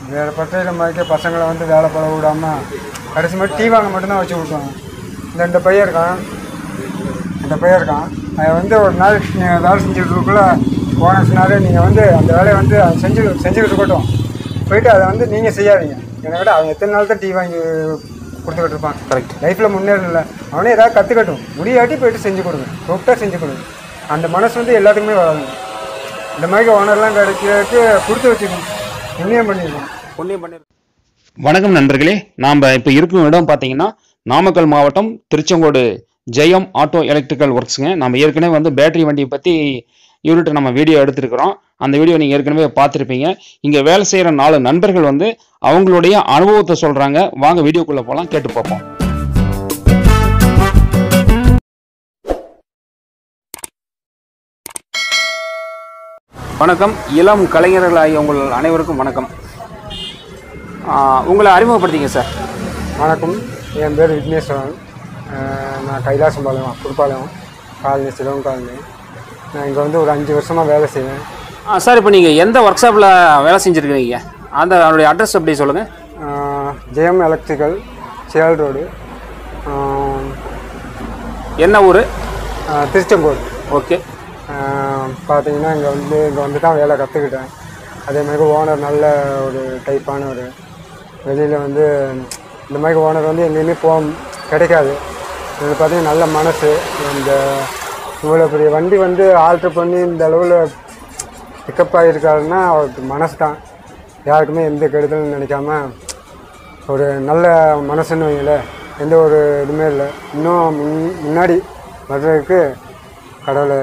வேறு பட்டையில் மாதிரி பசங்களை வந்து வேலை பழக விடாமல் கடைசி மாதிரி டீ வாங்க மட்டும்தான் வச்சு விட்டோம் இந்த இந்த பையன் இருக்கான் இந்த பையன் இருக்கான் அவன் வந்து ஒரு நாள் நீங்கள் வேலை செஞ்சுட்டு இருக்கக்குள்ள போனஸ்னாலே நீங்கள் வந்து அந்த வேலையை வந்து அவன் செஞ்சு செஞ்சுக்கிட்டு இருக்கட்டும் போயிட்டு அதை வந்து நீங்கள் செய்யாதீங்க என்னை விட அவன் எத்தனை நாள் தான் டீ வாங்கி கொடுத்துக்கிட்டு இருப்பான் கரெக்ட் லைஃப்பில் முன்னேறல அவனே ஏதாவது கற்றுக்கட்டும் முடியாட்டி போயிட்டு செஞ்சு கொடுங்க கூப்பிட்டா செஞ்சு கொடுங்க அந்த மனசு வந்து எல்லாத்துக்குமே வராது இந்த மாதிரி ஓனர்லாம் கிடைக்கிறதுக்கு கொடுத்து வச்சுக்கணும் புண்ணியம் பண்ணிருக்கணும் புண்ணியம் பண்ணி வணக்கம் நண்பர்களே நாம் இப்போ இருக்கும் இடம் பார்த்தீங்கன்னா நாமக்கல் மாவட்டம் திருச்செங்கோடு ஜெயம் ஆட்டோ எலக்ட்ரிக்கல் ஒர்க்ஸுங்க நம்ம ஏற்கனவே வந்து பேட்டரி வண்டியை பற்றி இவர்கிட்ட நம்ம வீடியோ எடுத்திருக்கிறோம் அந்த வீடியோ நீங்கள் ஏற்கனவே பார்த்துருப்பீங்க இங்கே வேலை செய்கிற நாலு நண்பர்கள் வந்து அவங்களுடைய அனுபவத்தை சொல்கிறாங்க வாங்க வீடியோக்குள்ளே போகலாம் கேட்டு பார்ப்போம் வணக்கம் இளம் கலைஞர்களாகிய உங்கள் அனைவருக்கும் வணக்கம் ஆஹ் உங்களை அறிமுகப்படுத்திங்க சார் வணக்கம் என் பேர் விக்னேஸ்வரன் அஹ் நான் கைலாசம்பாளையம் புதுப்பாளையம் காலனி சிலவன் காலனி நான் இங்கே வந்து ஒரு அஞ்சு வருஷமாக வேலை செய்வேன் ஆ சார் இப்போ நீங்கள் எந்த ஒர்க் ஷாப்பில் வேலை செஞ்சுருக்கீங்க அந்த அதனுடைய அட்ரஸ் அப்படி சொல்லுங்கள் அஹ் ஜெயம் எலக்ட்ரிக்கல் சேல் ரோடு அஹ் என்ன ஊர் அஹ் திருச்செங்கோடு ஓகே அஹ் பார்த்தீங்கன்னா இங்கே வந்து இங்கே வந்து தான் வேலை கற்றுக்கிட்டேன் அதே மாதிரி ஓனர் நல்ல ஒரு டைப்பான ஒரு வெளியில் வந்து இந்த மாதிரி ஓனர் வந்து எங்கேயுமே போக கிடைக்காது இது பார்த்தீங்கன்னா நல்ல மனசு இந்த இவ்வளோ பெரிய வண்டி வந்து ஆல்ட்ரு பண்ணி இந்த அளவில் பிக்கப் ஆகியிருக்காருன்னா அவருக்கு மனசு தான் யாருக்குமே எந்த கெடுதலும் நினைக்காம ஒரு நல்ல மனசுன்னு வைங்களேன் எந்த ஒரு இதுவுமே இல்லை இன்னும் முன் முன்னாடி வர்றதுக்கு கடவுளை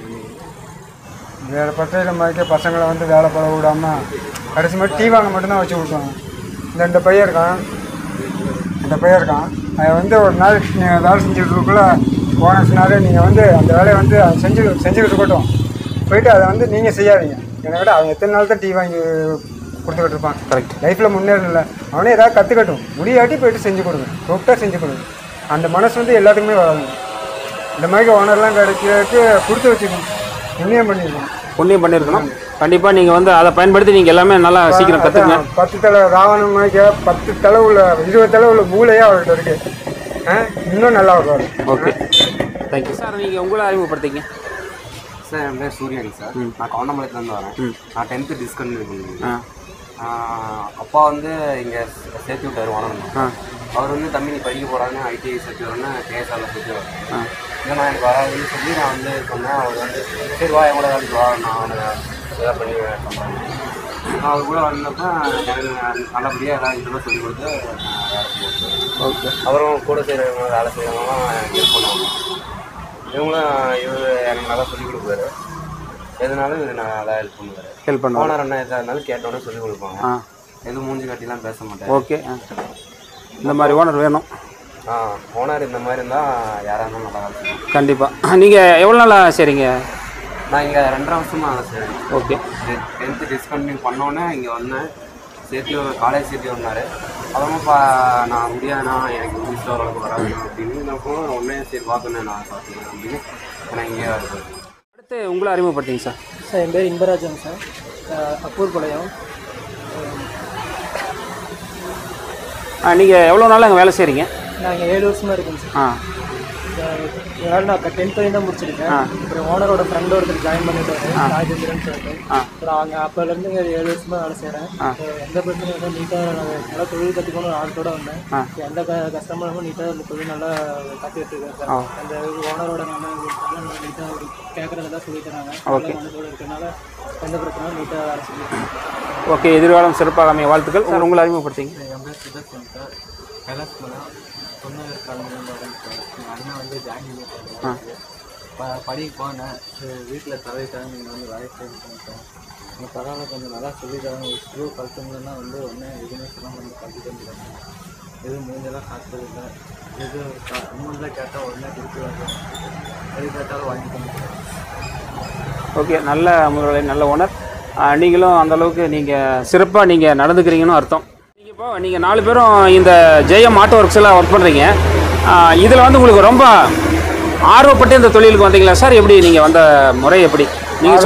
வேறு பட்டையில் மாதிரி பசங்களை வந்து வேலை பழக விடாமல் கடைசி மாதிரி டீ வாங்க மட்டும்தான் வச்சு விட்டோம் இந்த இந்த பையன் இருக்கான் இந்த பையன் இருக்கான் அவன் வந்து ஒரு நாள் நீங்கள் வேலை செஞ்சுட்டு இருக்கக்குள்ள போனஸ்னாலே நீங்கள் வந்து அந்த வேலையை வந்து அவன் செஞ்சு செஞ்சுக்கிட்டு இருக்கட்டும் போயிட்டு அதை வந்து நீங்கள் செய்யாதீங்க என்னை விட அவன் எத்தனை நாள் தான் டீ வாங்கி கொடுத்துக்கிட்டு இருப்பான் கரெக்ட் லைஃப்பில் முன்னேறல அவனே ஏதாவது கற்றுக்கட்டும் முடியாட்டி போயிட்டு செஞ்சு கொடுங்க கூப்பிட்டா செஞ்சு கொடுங்க அந்த மனசு வந்து எல்லாத்துக்குமே வராது இந்த மாதிரி ஓனர்லாம் கிடைக்கிறதுக்கு கொடுத்து வச்சுக்கணும் புண்ணியம் பண்ணிருக்கணும் புண்ணியம் பண்ணியிருக்கணும் கண்டிப்பாக நீங்கள் வந்து அதை பயன்படுத்தி நீங்கள் எல்லாமே நல்லா சீக்கிரம் கற்றுக்குங்க அதான் பத்து தலை ராவணன் மாதிரி பத்து தலை உள்ள இருபது தலை உள்ள மூளையே அவர்கிட்ட இருக்கு ஆ, இன்னும் நல்லா வருவார் ஓகே தேங்க்யூ சார் நீங்கள் உங்களை அறிமுகப்படுத்திங்க சார் என் பேர் சூரியன் சார் நான் கவுண்டமலைத்துலேருந்து வரேன் நான் டென்த்து டிஸ்கண்டினியூ பண்ணிருக்கேன் ஆ அப்பா வந்து இங்கே சேர்த்து விட்டார் வளரணும் ஆ அவர் வந்து தம்பி நீ படிக்க போகிறான்னு ஐடிஐ சேர்த்து வரேன்னு கேஎஸ்ஆரில் சேர்த்து வரேன் இல்லை நான் எனக்கு வராதுன்னு சொல்லி நான் வந்து சொன்னேன் அவர் வந்து சரி வா என் கூட வேலைக்கு வா நான் அவனை இதாக பண்ணி சொல்கிறேன் நான் அவர் கூட வந்தப்போ எனக்கு நல்லபடியாக எல்லாம் இதெல்லாம் சொல்லிக் கொடுத்து நான் வேலை செஞ்சேன் ஓகே அவரும் கூட செய்கிறவங்க வேலை செய்கிறவங்களாம் எனக்கு ஹெல்ப் பண்ணுவாங்க இவங்களும் இவர் எனக்கு நல்லா சொல்லிக் கொடுப்பாரு எதுனாலும் இவர் நல்லா ஹெல்ப் பண்ணுவார் ஹெல்ப் பண்ணுவோம் ஓனர் என்ன எதாக இருந்தாலும் கேட்டோன்னே சொல்லிக் கொடுப்பாங்க ஆ எதுவும் மூஞ்சி காட்டிலாம் பேச மாட்டேன் ஓகே ஆ இந்த மாதிரி ஓனர் வேணும் ஆ ஓனர் இந்த மாதிரி இருந்தால் யாராக இருந்தாலும் நல்லா வேலை செய்வாங்க கண்டிப்பாக நீங்கள் எவ்வளோ நாளாக சரிங்க நான் இங்கே ரெண்டரை வருஷமாக வேலை செய்கிறேன் ஓகே டென்த்து டிஸ்கண்டினியூ பண்ணோன்னே இங்கே வந்தேன் சேர்த்து காலேஜ் சேர்த்து வந்தார் அப்புறமா பா நான் முடியாதுண்ணா எனக்கு இங்கிலீஷ் ஓரளவுக்கு வராது அப்படின்னு நான் போனேன் உடனே சரி பார்க்கணும் நான் பார்த்தீங்க அப்படின்னு நான் இங்கே இருக்கேன் அடுத்து உங்களை அறிமுகப்படுத்திங்க சார் சார் என் பேர் இன்பராஜன் சார் அப்பூர் பாளையம் நீங்கள் எவ்வளோ நாளாக அங்கே வேலை செய்கிறீங்க நான் இங்கே ஏழு வருஷமாக இருக்கேன் சார் ஆ வேலை நான் டென்த் வரையும் தான் முடிச்சிருக்கேன் அப்புறம் ஓனரோட ஃப்ரெண்ட் ஒருத்தர் ஜாயின் பண்ணிட்டாரு ராஜேந்திரன் சொல்லிட்டு அப்புறம் அங்கே அப்போலேருந்து இங்கே ஏழு வருஷமாக வேலை செய்கிறேன் எந்த பிரச்சனையும் இல்லை நீட்டாக நான் நல்லா தொழில் கற்றுக்கணும் ஆர்ட்டோட வந்தேன் எந்த க கஸ்டமரும் நீட்டாக இந்த தொழில் நல்லா கற்றுக்கிட்டு இருக்கேன் சார் அந்த ஓனரோட நம்ம நீட்டாக கேட்குறதெல்லாம் சொல்லி தராங்க நல்ல மனசோட இருக்கனால எந்த பிரச்சனையும் நீட்டாக வேலை செஞ்சுருக்கேன் ஓகே எதிர்காலம் சிறப்பாக அமைய வாழ்த்துக்கள் சார் உங்களை அறிமுகப்படுத்திங்க என் பேர் சுதர்சன் சார் கைலாசபுரம் தொண்ணூறு காலங்களில் வரேன் சார் எங்கள் அண்ணன் வந்து ஜாயின் பண்ணி ப படிக்க போனேன் வீட்டில் தவிர்த்தாங்க நீங்கள் வந்து வேலை செய்யணும் சார் நீங்கள் பரவாயில்ல கொஞ்சம் நல்லா சொல்லி தராங்க ஒரு ஸ்க்ரூ கழுத்துங்கன்னா வந்து உடனே எதுவுமே சொல்லாமல் வந்து கட்டி தந்துடுறாங்க எதுவும் மூஞ்செல்லாம் காட்டுறது இல்லை எது அமௌண்ட்டில் கேட்டால் உடனே கொடுக்குறாங்க எது கேட்டாலும் வாங்கி தந்துடுறாங்க ஓகே நல்ல முறைகளை நல்ல ஓனர் நீங்களும் அந்த அளவுக்கு நீங்கள் சிறப்பாக நீங்கள் நடந்துக்கிறீங்கன்னு அர்த்தம் நீங்கள் இப்போ நீங்கள் நாலு பேரும் இந்த ஜெயம் ஆட்டோ ஒர்க்ஸில் ஒர்க் பண்ணுறீங்க இதில் வந்து உங்களுக்கு ரொம்ப ஆர்வப்பட்டு இந்த தொழிலுக்கு வந்தீங்களா சார் எப்படி நீங்கள் வந்த முறை எப்படி நீங்கள் சொல்லுங்கள்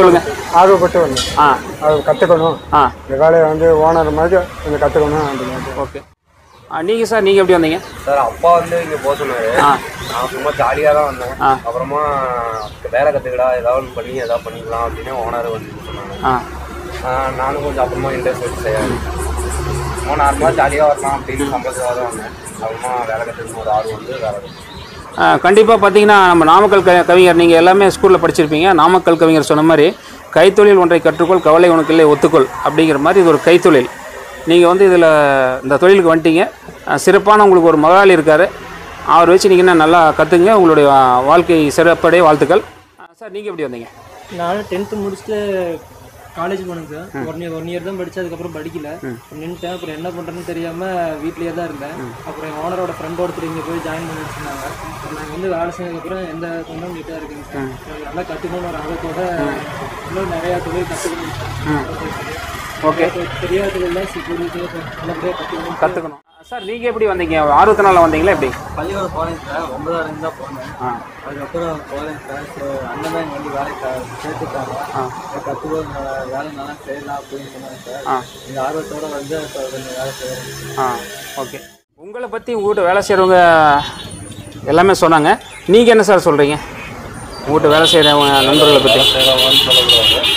ஆர்வப்பட்டு வந்தேன் ஆ அது கற்றுக்கணும் ஆ இந்த வேலையை வந்து ஓனர் மாதிரி கொஞ்சம் கற்றுக்கணும் அப்படின்னு ஓகே நீங்கள் சார் நீங்கள் எப்படி வந்தீங்க சார் அப்பா வந்து இங்கே போக சொன்னாரு ஆ நான் சும்மா ஜாலியாக தான் வந்தேன் ஆ. அப்புறமா வேலை கற்றுக்கடா ஏதாவது ஒன்று பண்ணி ஏதாவது பண்ணிக்கலாம் அப்படின்னு ஓனர் வந்து சொன்னாங்க ஆ ஆ, நானும் கொஞ்சம் அப்புறமா இன்ட்ரெஸ்ட் வச்சு செய்ய சும்மா நார்மலாக ஜாலியாக வரலாம் அப்படின்னு சம்பளத்துக்காக தான் வந்தேன் அப்புறமா வேலை கற்றுக்கணும் ஒரு ஆர்வம் வந்து வேலை கற்றுக்கணும் கண்டிப்பாக பார்த்தீங்கன்னா நம்ம நாமக்கல் க கவிஞர் நீங்கள் எல்லாமே ஸ்கூலில் படிச்சிருப்பீங்க நாமக்கல் கவிஞர் சொன்ன மாதிரி கைத்தொழில் ஒன்றை கற்றுக்கொள் கவலை உனக்கு இல்லை ஒத்துக்கொள் அப்படிங்கிற மாதிரி இது ஒரு கைத்தொழில் நீங்கள் வந்து இதில் இந்த தொழிலுக்கு வந்துட்டீங்க அஹ் சிறப்பான உங்களுக்கு ஒரு முதலாளி இருக்கார் அவர் வச்சு நீங்கள் இன்னும் நல்லா கற்றுங்க உங்களுடைய வா- வாழ்க்கை சிறப்படைய வாழ்த்துக்கள் அஹ் சார் நீங்கள் எப்படி வந்தீங்க நானும் டென்த்து முடிச்சுட்டு காலேஜ் போனேன் sir one year one year தான் படிச்சு அதுக்கப்புறம் படிக்கல நின்றுட்டேன் அப்புறம் என்ன பண்ணுறேன்னு தெரியாமல் வீட்லேயே தான் இருந்தேன் அப்புறம் என் ஓனரோட ஃப்ரெண்ட் ஒருத்தர் இங்கே போய் ஜாயின் பண்ணி வச்சுருந்தாங்க நாங்கள் வந்து வேலை செஞ்சதுக்கப்புறம் எந்த தொண்டும் நீட்டாக இருக்குங்க சார் எனக்கு நல்லா கற்றுக்கணும்னு ஒரு ஆர்வத்தோட இன்னும் நிறையா தொழில் கற்றுக்கணும் ஓகே தெரியாத தொழிலாம் சிக்கிட்டு நல்லபடியாக கற்றுக்கணும் கற்றுக்கணும் சார் நீங்கள் எப்படி வந்தீங்க ஆர்வத்தினால வந்தீங்களா எப்படி பள்ளிக்கூடம் போனேன் சார் ஒன்பதாவது தான் போனேன் ஆ அதுக்கப்புறம் போனேன் சார் ஸோ அண்ணன் தான் இங்கே வந்து வேலைக்கு சேர்த்துட்டாங்க கற்றுக்கோ வேலை நல்லா செய்யலாம் அப்படின்னு சொன்னாங்க சார் ஆ இந்த ஆர்வத்தோட வந்து இப்போ கொஞ்சம் வேலை செய்கிறேன் ஆ ஓகே உங்களை பற்றி உங்கள்கிட்ட வேலை செய்கிறவங்க எல்லாமே சொன்னாங்க நீங்கள் என்ன சார் சொல்கிறீங்க உங்கள்கிட்ட வேலை செய்கிறவங்க நண்பர்களை பற்றி செய்கிறவங்கன்னு சொல்லக்கூடாது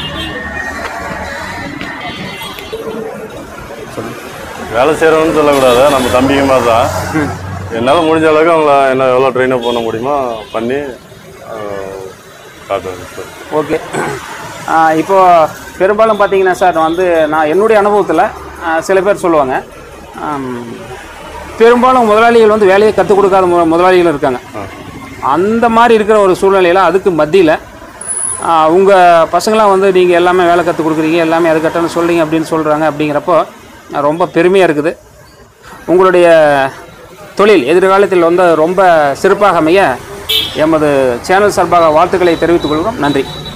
வேலை செய்கிறவன்னு சொல்லக்கூடாது நம்ம தம்பிங்க மாதிரி தான் என்னால் முடிஞ்ச அளவுக்கு அவங்கள என்ன எவ்வளோ ட்ரெயினப் பண்ண முடியுமோ பண்ணி ஆஹ், காட்டுவேன் சார் ஓகே இப்போ பெரும்பாலும் பார்த்தீங்கன்னா சார் வந்து நான் என்னுடைய அனுபவத்தில் சில பேர் சொல்லுவாங்க ஆம், பெரும்பாலும் முதலாளிகள் வந்து வேலையை கற்றுக் கொடுக்காத மு- முதலாளிகள் இருக்காங்க அந்த மாதிரி இருக்கிற ஒரு சூழ்நிலையில் அதுக்கு மத்தியில் உங்கள் பசங்களாம் வந்து நீங்கள் எல்லாமே வேலை கற்றுக் கொடுக்குறீங்க எல்லாமே அது கட்டணும் சொல்கிறீங்க அப்படின்னு சொல்கிறாங்க அப்படிங்கிறப்போ அஹ், ரொம்ப பெருமையாக இருக்குது உங்களுடைய தொழில் எதிர்காலத்தில் வந்து ரொம்ப சிறப்பாக அமைய எமது சேனல் சார்பாக வாழ்த்துக்களை தெரிவித்துக் கொள்கிறோம் நன்றி